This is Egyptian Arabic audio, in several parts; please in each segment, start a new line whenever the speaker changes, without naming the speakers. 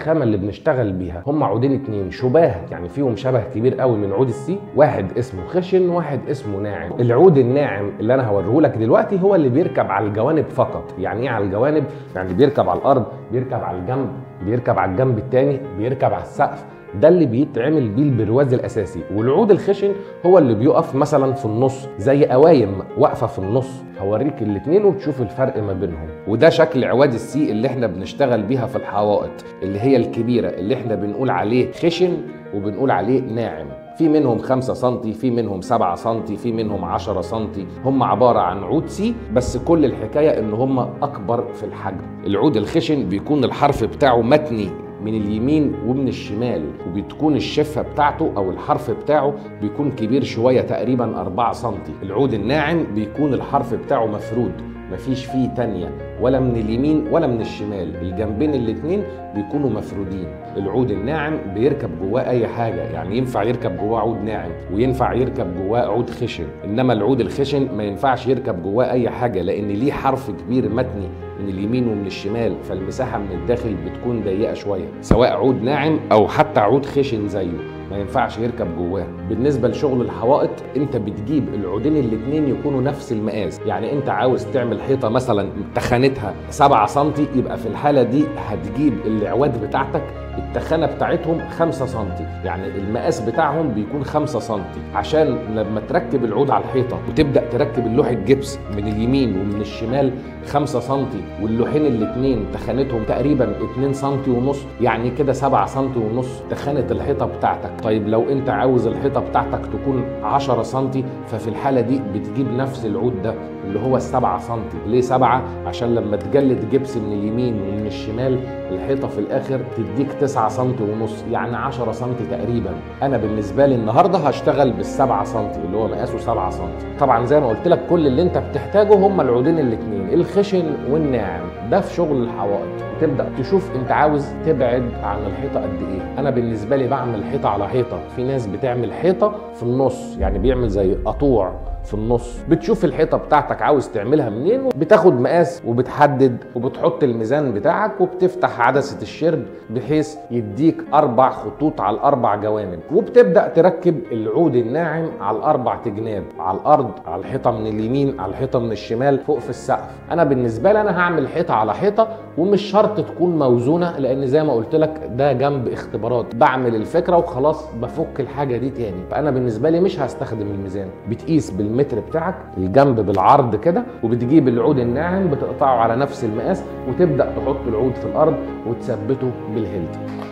الخامه اللي بنشتغل بيها هم عودين اتنين شباه يعني فيهم شبه كبير قوي من عود السي واحد اسمه خشن واحد اسمه ناعم العود الناعم اللي انا هوريه لك دلوقتي هو اللي بيركب على الجوانب فقط يعني ايه على الجوانب يعني بيركب على الارض بيركب على الجنب بيركب على الجنب التاني بيركب على السقف ده اللي بيتعمل بيه البرواز الاساسي والعود الخشن هو اللي بيقف مثلا في النص زي قوايم واقفه في النص هوريك الاتنين وتشوف الفرق ما بينهم وده شكل عواد السي اللي احنا بنشتغل بيها في الحوائط اللي هي الكبيره اللي احنا بنقول عليه خشن وبنقول عليه ناعم في منهم 5 سم في منهم 7 سم في منهم 10 سم هم عباره عن عود سي بس كل الحكايه ان هم اكبر في الحجم العود الخشن بيكون الحرف بتاعه متني من اليمين ومن الشمال وبتكون الشفة بتاعته أو الحرف بتاعه بيكون كبير شوية تقريبا 4 سم العود الناعم بيكون الحرف بتاعه مفرود مفيش فيه تانية ولا من اليمين ولا من الشمال الجنبين الاتنين بيكونوا مفرودين العود الناعم بيركب جواه اي حاجه يعني ينفع يركب جواه عود ناعم وينفع يركب جواه عود خشن انما العود الخشن ما ينفعش يركب جواه اي حاجه لان ليه حرف كبير متني من اليمين ومن الشمال فالمساحه من الداخل بتكون ضيقه شويه سواء عود ناعم او حتى عود خشن زيه ما ينفعش يركب جواه بالنسبه لشغل الحوائط انت بتجيب العودين الاتنين يكونوا نفس المقاس يعني انت عاوز تعمل حيطه مثلا تخانتها 7 سم يبقى في الحاله دي هتجيب العواد بتاعتك التخانه بتاعتهم 5 سم يعني المقاس بتاعهم بيكون 5 سم عشان لما تركب العود على الحيطه وتبدا تركب اللوح الجبس من اليمين ومن الشمال 5 سم واللوحين الاثنين تخانتهم تقريبا 2 سم ونص يعني كده 7 سم ونص تخانه الحيطه بتاعتك طيب لو انت عاوز الحيطه بتاعتك تكون 10 سم ففي الحاله دي بتجيب نفس العود ده اللي هو السبعة سم ليه سبعة عشان لما تجلد جبس من اليمين ومن الشمال الحيطة في الآخر تديك 9 سم ونص يعني 10 سم تقريبا أنا بالنسبة لي النهاردة هشتغل بالسبعة سم اللي هو مقاسه 7 سم طبعا زي ما قلت لك كل اللي أنت بتحتاجه هم العودين الاثنين الخشن والناعم ده في شغل الحوائط تبدا تشوف انت عاوز تبعد عن الحيطه قد ايه انا بالنسبه لي بعمل حيطه على حيطه في ناس بتعمل حيطه في النص يعني بيعمل زي قطوع في النص بتشوف الحيطه بتاعتك عاوز تعملها منين بتاخد مقاس وبتحدد وبتحط الميزان بتاعك وبتفتح عدسه الشرب بحيث يديك اربع خطوط على الاربع جوانب وبتبدا تركب العود الناعم على الاربع تجناب على الارض على الحيطه من اليمين على الحيطه من الشمال فوق في السقف انا بالنسبه لي انا هعمل حيطه على حيطه ومش شرط تكون موزونه لان زي ما قلت لك ده جنب اختبارات بعمل الفكره وخلاص بفك الحاجه دي تاني فانا بالنسبه لي مش هستخدم الميزان بتقيس بالمتر بتاعك الجنب بالعرض كده وبتجيب العود الناعم بتقطعه على نفس المقاس وتبدا تحط العود في الارض وتثبته بالهيلد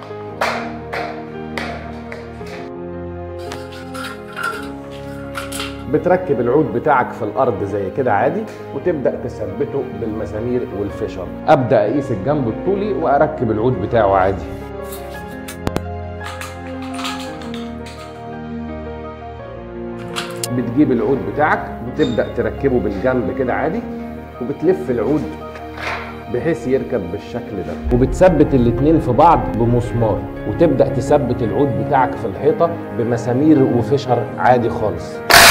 بتركب العود بتاعك في الارض زي كده عادي وتبدا تثبته بالمسامير والفشر ابدا اقيس الجنب الطولي واركب العود بتاعه عادي بتجيب العود بتاعك وتبدا تركبه بالجنب كده عادي وبتلف العود بحيث يركب بالشكل ده وبتثبت الاتنين في بعض بمسمار وتبدا تثبت العود بتاعك في الحيطه بمسامير وفشر عادي خالص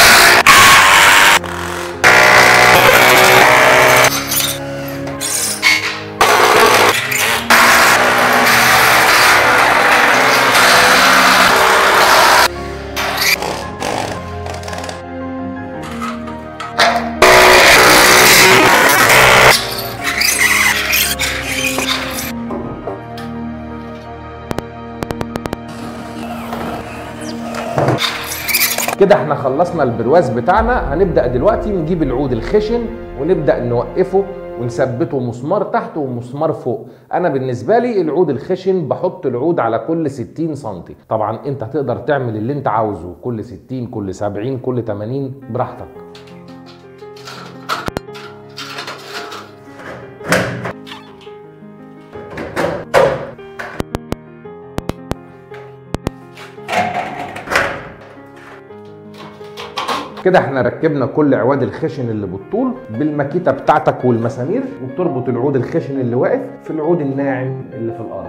كده احنا خلصنا البرواز بتاعنا هنبدا دلوقتي نجيب العود الخشن ونبدا نوقفه ونثبته مسمار تحت ومسمار فوق انا بالنسبه لي العود الخشن بحط العود على كل 60 سم طبعا انت تقدر تعمل اللي انت عاوزه كل 60 كل 70 كل 80 براحتك كده احنا ركبنا كل عواد الخشن اللي بالطول بالماكيته بتاعتك والمسامير وبتربط العود الخشن اللي واقف في العود الناعم اللي في الارض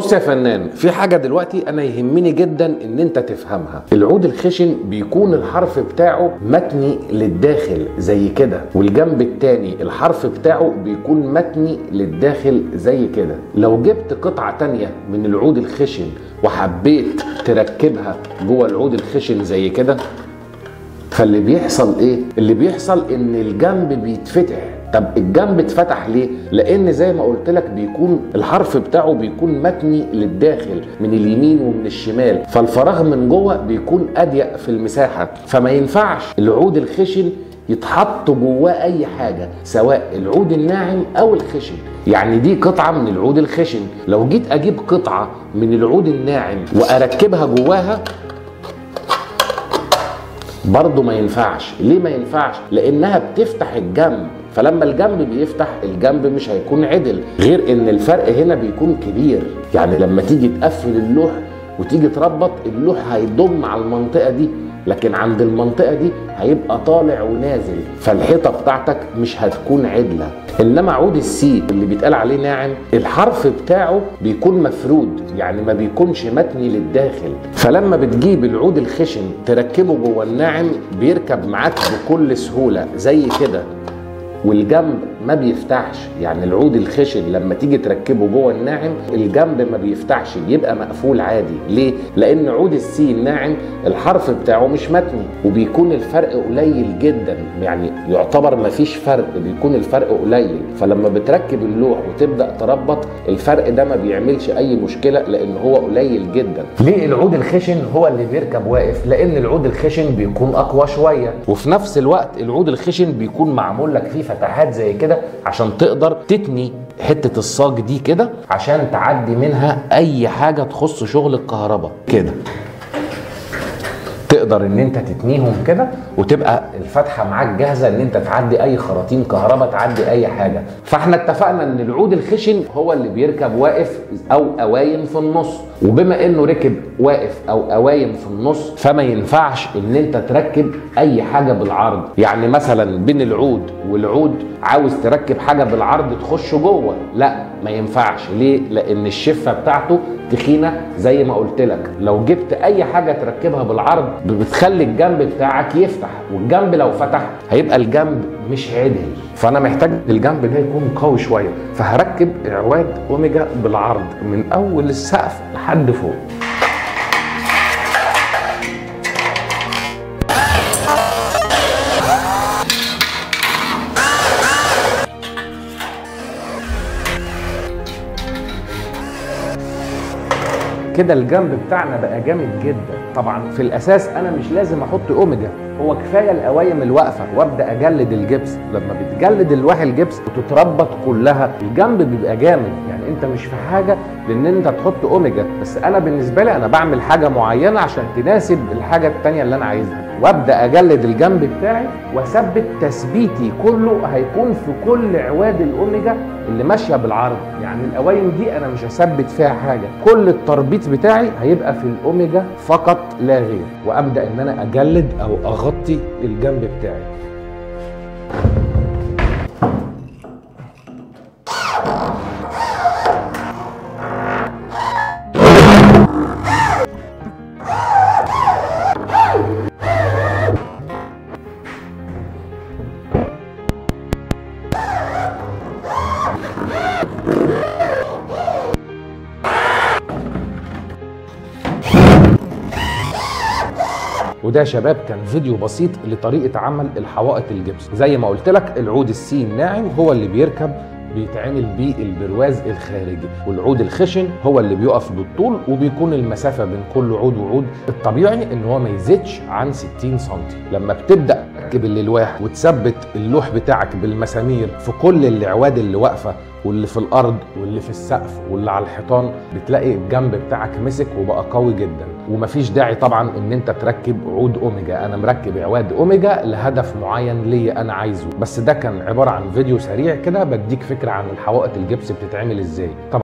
بص يا فنان في حاجه دلوقتي انا يهمني جدا ان انت تفهمها العود الخشن بيكون الحرف بتاعه متني للداخل زي كده والجنب التاني الحرف بتاعه بيكون متني للداخل زي كده لو جبت قطعه تانية من العود الخشن وحبيت تركبها جوه العود الخشن زي كده فاللي بيحصل ايه اللي بيحصل ان الجنب بيتفتح طب الجنب اتفتح ليه؟ لأن زي ما قلت لك بيكون الحرف بتاعه بيكون متني للداخل من اليمين ومن الشمال، فالفراغ من جوه بيكون أضيق في المساحة، فما ينفعش العود الخشن يتحط جواه أي حاجة سواء العود الناعم أو الخشن، يعني دي قطعة من العود الخشن، لو جيت أجيب قطعة من العود الناعم وأركبها جواها برضه ما ينفعش ليه ما ينفعش لانها بتفتح الجنب فلما الجنب بيفتح الجنب مش هيكون عدل غير ان الفرق هنا بيكون كبير يعني لما تيجي تقفل اللوح وتيجي تربط اللوح هيضم على المنطقه دي لكن عند المنطقه دي هيبقى طالع ونازل فالحيطه بتاعتك مش هتكون عدله انما عود السي اللي بيتقال عليه ناعم الحرف بتاعه بيكون مفرود يعني ما بيكونش متني للداخل فلما بتجيب العود الخشن تركبه جوه الناعم بيركب معاك بكل سهوله زي كده والجنب ما بيفتحش يعني العود الخشن لما تيجي تركبه جوه الناعم الجنب ما بيفتحش بيبقى مقفول عادي ليه لان عود السي الناعم الحرف بتاعه مش متني وبيكون الفرق قليل جدا يعني يعتبر ما فيش فرق بيكون الفرق قليل فلما بتركب اللوح وتبدا تربط الفرق ده ما بيعملش اي مشكله لان هو قليل جدا
ليه العود الخشن هو اللي بيركب واقف لان العود الخشن بيكون اقوى شويه
وفي نفس الوقت العود الخشن بيكون معمول لك فيه فتحات زي كده عشان تقدر تتني حته الصاج دي كده
عشان تعدي منها
اي حاجه تخص شغل الكهرباء كده
تقدر ان انت تتنيهم كده وتبقى الفتحه معاك جاهزه ان انت تعدي اي خراطيم كهرباء تعدي اي حاجه
فاحنا اتفقنا ان العود الخشن هو اللي بيركب واقف او قوايم في النص وبما انه ركب واقف او قوايم في النص فما ينفعش ان انت تركب اي حاجه بالعرض يعني مثلا بين العود والعود عاوز تركب حاجه بالعرض تخش جوه لا ما ينفعش ليه لان الشفه بتاعته تخينه زي ما قلت لك لو جبت اي حاجه تركبها بالعرض بتخلي الجنب بتاعك يفتح والجنب لو فتح هيبقى الجنب مش عدل فانا محتاج الجنب ده يكون قوي شويه فهركب اعواد اوميجا بالعرض من اول السقف لحد فوق كده الجنب بتاعنا بقى جامد جدا طبعا في الاساس انا مش لازم احط اوميجا هو كفايه القوايم الواقفه وابدا اجلد الجبس لما بتجلد الواح الجبس وتتربط كلها الجنب بيبقى جامد يعني انت مش في حاجه لان انت تحط اوميجا بس انا بالنسبه لي انا بعمل حاجه معينه عشان تناسب الحاجه التانيه اللي انا عايزها وابدا اجلد الجنب بتاعي واثبت تثبيتي كله هيكون في كل عواد الاوميجا اللي ماشيه بالعرض يعني القوايم دي انا مش هثبت فيها حاجه كل التربيط بتاعي هيبقى في الاوميجا فقط لا غير وابدا ان انا اجلد او اغطي الجنب بتاعي وده يا شباب كان فيديو بسيط لطريقه عمل الحوائط الجبس زي ما قلت لك العود السي الناعم هو اللي بيركب بيتعمل بيه البرواز الخارجي والعود الخشن هو اللي بيقف بالطول وبيكون المسافه بين كل عود وعود الطبيعي ان هو ما يزيدش عن 60 سم لما بتبدا تركب الالواح وتثبت اللوح بتاعك بالمسامير في كل الاعواد اللي واقفه واللي في الارض واللي في السقف واللي على الحيطان بتلاقي الجنب بتاعك مسك وبقى قوي جدا ومفيش داعي طبعا ان انت تركب عود اوميجا انا مركب عواد اوميجا لهدف معين ليا انا عايزه بس ده كان عباره عن فيديو سريع كده بديك فكره عن الحوائط الجبس بتتعمل ازاي طبعا